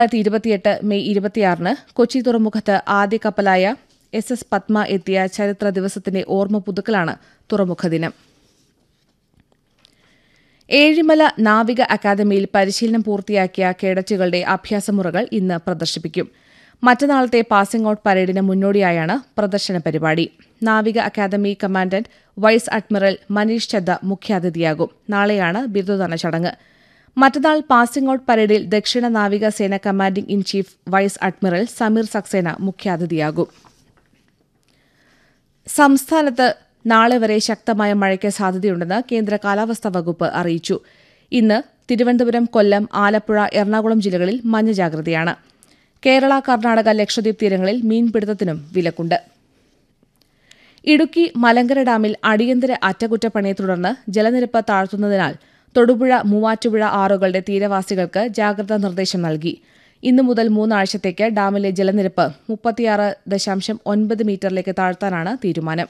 രണ്ടായിരത്തി ഇരുപത്തിയെട്ട് മെയ് ഇരുപത്തിയാറിന് കൊച്ചി തുറമുഖത്ത് ആദ്യ കപ്പലായ എസ് എസ് പത്മ എത്തിയ ചരിത്ര ദിവസത്തിന്റെ ഓർമ്മ പുതുക്കലാണ് തുറമുഖ ദിനം ഏഴിമല നാവിക അക്കാദമിയിൽ പരിശീലനം പൂർത്തിയാക്കിയ കേഡറ്റുകളുടെ അഭ്യാസമുറകൾ ഇന്ന് പ്രദർശിപ്പിക്കും മറ്റന്നാളത്തെ പാസിംഗ് ഔട്ട് പരേഡിന് മുന്നോടിയായാണ് പ്രദർശന പരിപാടി നാവിക അക്കാദമി commandant vice admiral Manish Chadha മുഖ്യാതിഥിയാകും നാളെയാണ് ബിരുദദാന ചടങ്ങ് മറ്റന്നാൾ പാസിംഗ് ഔട്ട് പരേഡിൽ ദക്ഷിണ നാവിക സേന commanding in chief vice admiral Sameer Saxena മുഖ്യാതിഥിയാകും സംസ്ഥാനത്ത് നാളെ വരെ ശക്തമായ മഴയ്ക്ക് സാധ്യതയുണ്ടെന്ന് കേന്ദ്ര കാലാവസ്ഥാ വകുപ്പ് അറിയിച്ചു ഇന്ന് തിരുവനന്തപുരം കൊല്ലം ആലപ്പുഴ എറണാകുളം ജില്ലകളിൽ മഞ്ഞ ജാഗ്രതയാണ് കേരള കർണാടക ലക്ഷദ്വീപ് തീരങ്ങളിൽ മീൻപിടുത്തത്തിനും വിലക്കുണ്ട് ഇടുക്കി മലങ്കര ഡാമിൽ അടിയന്തര അറ്റകുറ്റപ്പണിയെ തുടർന്ന് ജലനിരപ്പ് താഴ്ത്തുന്നതിനാൽ തൊടുപുഴ മൂവാറ്റുപുഴ ആറുകളുടെ തീരവാസികൾക്ക് ജാഗ്രതാ നിർദ്ദേശം നൽകി ഇന്നു മുതൽ മൂന്നാഴ്ചത്തേക്ക് ഡാമിലെ ജലനിരപ്പ് മുപ്പത്തിയാറ് ദശാംശം ഒൻപത് മീറ്ററിലേക്ക് താഴ്ത്താനാണ് തീരുമാനം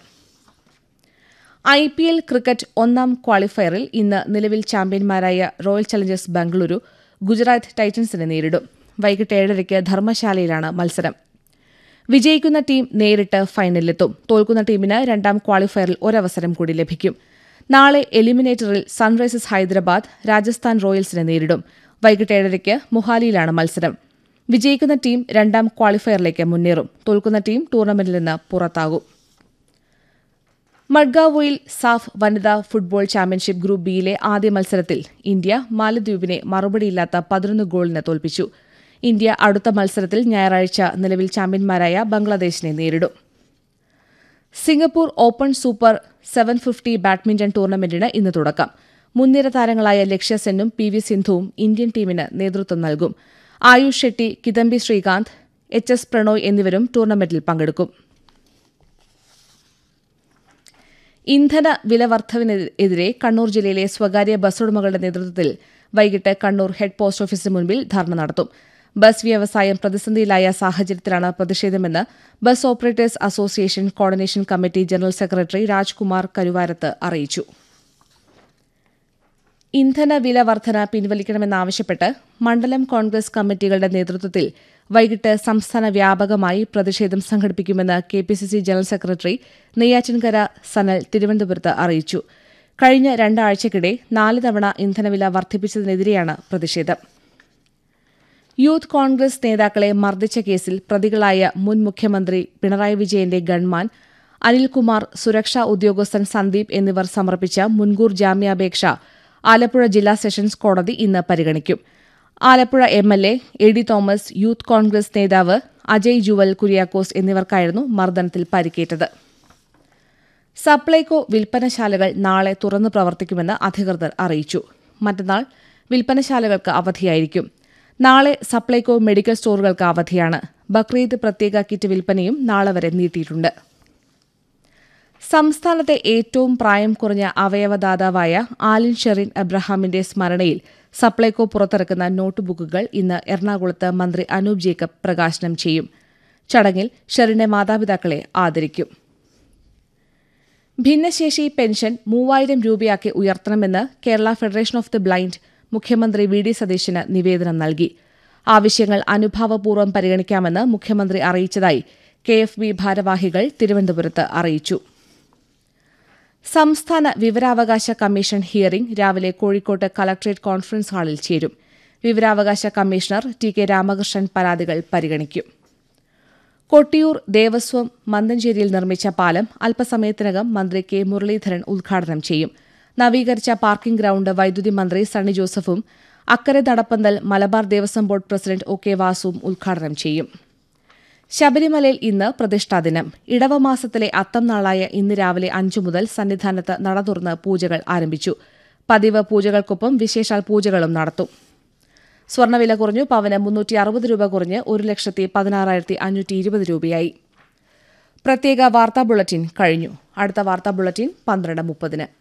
ഐ പി എൽ ക്രിക്കറ്റ് ഒന്നാം ക്വാളിഫയറിൽ ഇന്ന് നിലവിൽ ചാമ്പ്യന്മാരായ റോയൽ ചലഞ്ചേഴ്സ് ബംഗളൂരു ഗുജറാത്ത് ടൈറ്റൻസിനെ നേരിടും വൈകിട്ട് ഏഴരയ്ക്ക് ധർമ്മശാലയിലാണ് മത്സരം വിജയിക്കുന്ന ടീം നേരിട്ട് ഫൈനലിലെത്തും തോൽക്കുന്ന ടീമിന് രണ്ടാം ക്വാളിഫയറിൽ ഒരവസരം കൂടി ലഭിക്കും നാളെ എലിമിനേറ്ററിൽ സൺറൈസേഴ്സ് ഹൈദരാബാദ് രാജസ്ഥാൻ റോയൽസിനെ നേരിടും വൈകിട്ട് ഏഴരയ്ക്ക് മൊഹാലിയിലാണ് മത്സരം വിജയിക്കുന്ന ടീം രണ്ടാം ക്വാളിഫയറിലേക്ക് മുന്നേറും തോൽക്കുന്ന ടീം ടൂർണമെന്റിൽ നിന്ന് പുറത്താകും മഡ്ഗാവോയിൽ സാഫ് വനിതാ ഫുട്ബോൾ ചാമ്പ്യൻഷിപ്പ് ഗ്രൂപ്പ് ബിയിലെ ആദ്യ മത്സരത്തിൽ ഇന്ത്യ മാലദ്വീപിനെ മറുപടിയില്ലാത്ത പതിനൊന്ന് ഗോളിന് തോൽപ്പിച്ചു ഇന്ത്യ അടുത്ത മത്സരത്തിൽ ഞായറാഴ്ച നിലവിൽ ചാമ്പ്യന്മാരായ ബംഗ്ലാദേശിനെ നേരിടും Singapore open super seven fifty badminton ടൂർണമെന്റിന് ഇന്ന് തുടക്കം മുൻനിര താരങ്ങളായ ലക്ഷ്യ സെന്നും പി വി സിന്ധുവും ഇന്ത്യൻ ടീമിന് നേതൃത്വം നൽകും ആയുഷ് ഷെട്ടി കിദംബി ശ്രീകാന്ത് എച്ച് എസ് പ്രണോയ് എന്നിവരും ടൂർണമെന്റിൽ പങ്കെടുക്കും ഇന്ധന വില വർധവിനെതിരെ കണ്ണൂർ ജില്ലയിലെ സ്വകാര്യ ബസ് ഉടമകളുടെ നേതൃത്വത്തിൽ വൈകിട്ട് കണ്ണൂർ ഹെഡ് പോസ്റ്റ് ഓഫീസിന് മുൻപിൽ ധർണ നടത്തും ബസ് വ്യവസായം പ്രതിസന്ധിയിലായ സാഹചര്യത്തിലാണ് പ്രതിഷേധമെന്ന് bus operators association coordination committee general secretary Rajkumar Karuvarath അറിയിച്ചു ഇന്ധന വില വർധന പിൻവലിക്കണമെന്നാവശ്യപ്പെട്ട് മണ്ഡലം കോൺഗ്രസ് കമ്മിറ്റികളുടെ നേതൃത്വത്തിൽ വൈകിട്ട് സംസ്ഥാന വ്യാപകമായി പ്രതിഷേധം സംഘടിപ്പിക്കുമെന്ന് K P C C general secretary Neyyattinkara Sanal തിരുവനന്തപുരത്ത് അറിയിച്ചു കഴിഞ്ഞ രണ്ടാഴ്ചയ്ക്കിടെ നാല് തവണ ഇന്ധനവില വർദ്ധിപ്പിച്ചതിനെതിരെയാണ് പ്രതിഷേധം യൂത്ത് കോൺഗ്രസ് നേതാക്കളെ മർദ്ദിച്ച കേസിൽ പ്രതികളായ മുൻ മുഖ്യമന്ത്രി പിണറായി വിജയന്റെ ഗൺമാൻ അനിൽകുമാർ സുരക്ഷാ ഉദ്യോഗസ്ഥൻ സന്ദീപ് എന്നിവർ സമർപ്പിച്ച മുൻകൂർ ജാമ്യാപേക്ഷ ആലപ്പുഴ ജില്ലാ സെഷൻസ് കോടതി ഇന്ന് പരിഗണിക്കും Alappuzha M L A A D Thomas youth Congress നേതാവ് അജയ് ജുവൽ കുര്യാക്കോസ് എന്നിവർക്കായിരുന്നു മർദ്ദനത്തിൽ പരിക്കേറ്റത് സപ്ലൈകോ വിൽപ്പനശാലകൾ നാളെ തുറന്നു പ്രവർത്തിക്കുമെന്ന് അധികൃതർ അറിയിച്ചു മറ്റന്നാൾ വിൽപ്പനശാലകൾക്ക് അവധിയായിരിക്കും നാളെ സപ്ലൈകോ മെഡിക്കൽ സ്റ്റോറുകൾക്ക് അവധിയാണ് ബക്രീദ് പ്രത്യേക കിറ്റ് വിൽപ്പനയും നാളെ വരെ നീട്ടിയിട്ടുണ്ട് സംസ്ഥാനത്തെ ഏറ്റവും പ്രായം കുറഞ്ഞ അവയവദാതാവായ ആലിൻ ഷെറിൻ അബ്രഹാമിന്റെ സ്മരണയിൽ സപ്ലൈകോ പുറത്തിറക്കുന്ന നോട്ട് ബുക്കുകൾ ഇന്ന് എറണാകുളത്ത് മന്ത്രി അനൂപ് ജേക്കബ് പ്രകാശനം ചെയ്യും ചടങ്ങിൽ ഷെറിന്റെ മാതാപിതാക്കളെ ആദരിക്കും ഭിന്നശേഷി പെൻഷൻ മൂവായിരം രൂപയാക്കി ഉയർത്തണമെന്ന് Kerala federation of the blind മുഖ്യമന്ത്രി വി ഡി സതീശന് നിവേദനം നൽകി ആവശ്യങ്ങൾ അനുഭാവപൂർവ്വം പരിഗണിക്കാമെന്ന് മുഖ്യമന്ത്രി അറിയിച്ചതായി കെ എഫ് ബി ഭാരവാഹികൾ തിരുവനന്തപുരത്ത് അറിയിച്ചു സംസ്ഥാന വിവരാവകാശ കമ്മീഷൻ ഹിയറിംഗ് രാവിലെ കോഴിക്കോട്ട് കലക്ട്രേറ്റ് കോൺഫറൻസ് ഹാളിൽ ചേരും വിവരാവകാശ കമ്മീഷണർ ടി കെ രാമകൃഷ്ണൻ പരാതികൾ പരിഗണിക്കും കൊട്ടിയൂർ ദേവസ്വം മന്തഞ്ചേരിയിൽ നിർമ്മിച്ച പാലം അല്പസമയത്തിനകം മന്ത്രി കെ മുരളീധരൻ ഉദ്ഘാടനം ചെയ്യും നവീകരിച്ച പാർക്കിംഗ് ഗ്രൌണ്ട് വൈദ്യുതി മന്ത്രി സണ്ണി ജോസഫും അക്കരെ നടപ്പന്തൽ Malabar Devaswom board president O K വാസുവും ഉദ്ഘാടനം ചെയ്യും ശബരിമലയിൽ ഇന്ന് പ്രതിഷ്ഠാദിനം ഇടവമാസത്തിലെ അത്തം നാളായ ഇന്ന് രാവിലെ അഞ്ചു മുതൽ സന്നിധാനത്ത് നട തുറന്ന് പൂജകൾ ആരംഭിച്ചു പതിവ് പൂജകൾക്കൊപ്പം വിശേഷാൽ പൂജകളും നടത്തും സ്വർണ്ണവില കുറഞ്ഞു പവന് മുന്നൂറ്റി അറുപത് രൂപ കുറഞ്ഞ് ഒരു ലക്ഷത്തി പതിനാറായിരത്തി അഞ്ഞൂറ്റി ഇരുപത് രൂപയായി പ്രത്യേക വാർത്താ ബുള്ളറ്റിൻ കഴിഞ്ഞു അടുത്ത വാർത്താ ബുള്ളറ്റിൻ പന്ത്രണ്ട് മുപ്പതിന്